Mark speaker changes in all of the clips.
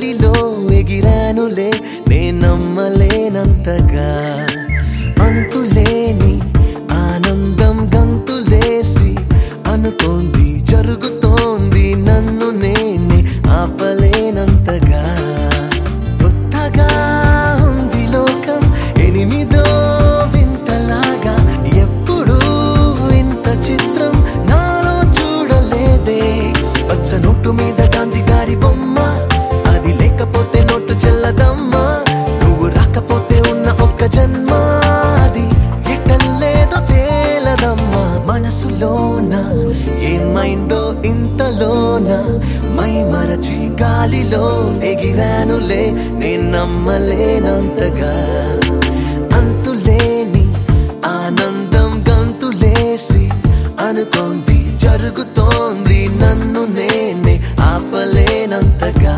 Speaker 1: గాలిలో ఎగిరానులే నే నమ్మలేనంతగా అంతులేని ఆనందం గంతులేసి అనుకోంది జరుగుతోంది నన్ను నేనే ఆపలేనంతగా కొత్తగా ఉంది లోకం ఎనిమిదో వింతలాగా ఎప్పుడు ఇంత చిత్రం నాలో చూడలేదే పచ్చ నోటు మీద గాంధీ గారి బొమ్మ అది లేకపోతే నోటు చెల్లదమ్మా నువ్వు రాకపోతే ఉన్న ఒక్క జన్మ అది ఎట్టలేదో తేలదమ్మా మనసులోన ఏమైందో ఇంతలోన మై మరచి గాలిలో ఎగిరానులే నేను నమ్మలేనంతగా అంతులేని ఆనందం గంతులేసి అనుకోంది జరుగుతోంది నన్ను నేనే ఆపలేనంతగా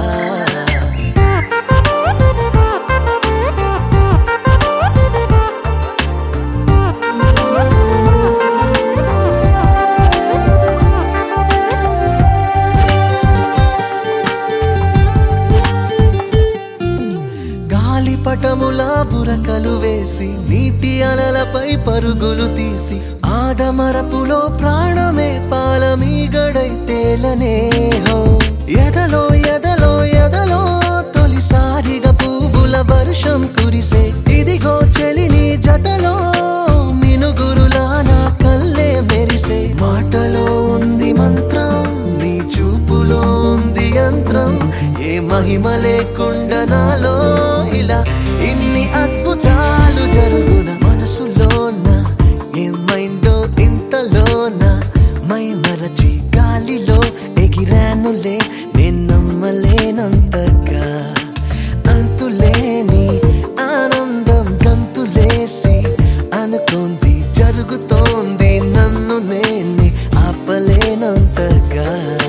Speaker 1: గాలిపటములా బురకలు వేసి నీటి అలలపై పరుగులు తీసి ఆదమరపులో ప్రాణమే పాలమీగడై తేలనే హో ఎదలో ఎదలో ఎదలో తొలిసారిగా పువ్వుల వర్షం కురిసే ఇదిగో చెలిని జతలో మినుగురులా నా కల్లే మెరిసే మాటలో ఉంది మంత్రం నీ చూపులో ఉంది యంత్రం ఏ మహిమ లేకుండా నాలో ఇలా ఇన్ని అద్భుతాలు జరుగున మనసులోన ఏమైందో ఇంతలోన మై మరచి గాలిలో ఎగిరానులే నేను నమ్మలేనంతగా అంతులేని ఆనందం గంతులేసి అనుకోంది జరుగుతోంది నన్ను నేనే ఆపలేనంతగా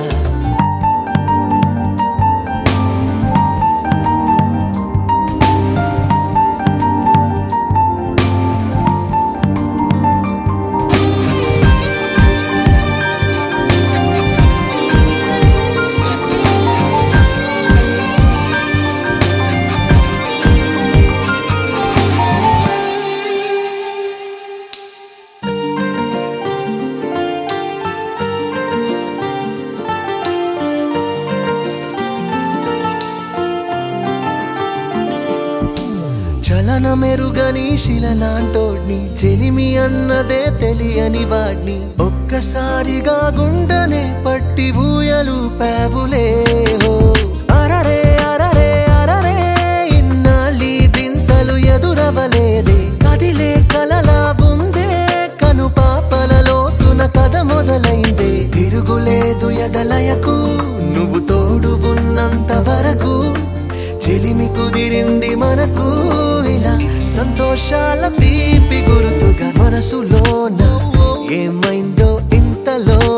Speaker 1: చలనమెరుగని శిలలాంటోడ్ని చెలిమి అన్నదే తెలియని వాడ్ని ఒక్కసారిగా గుండెనే పట్టి ఊయలు పేవులే హో అరరే అరరే అరరే ఇన్నాళ్ళీ వింతలు ఎదురవలేదే కదిలే కలలా ఉందే కను పాపలలోతున కథ మొదలైందే తిరుగులేదు ఎదలయకు నువ్వు తోడు ఉన్నంత వరకు చెలిమి కుదిరింది మనకు ఇలా సంతోషాల తీపి గుర్తుగా మనసులోన ఏమైందో ఇంతలో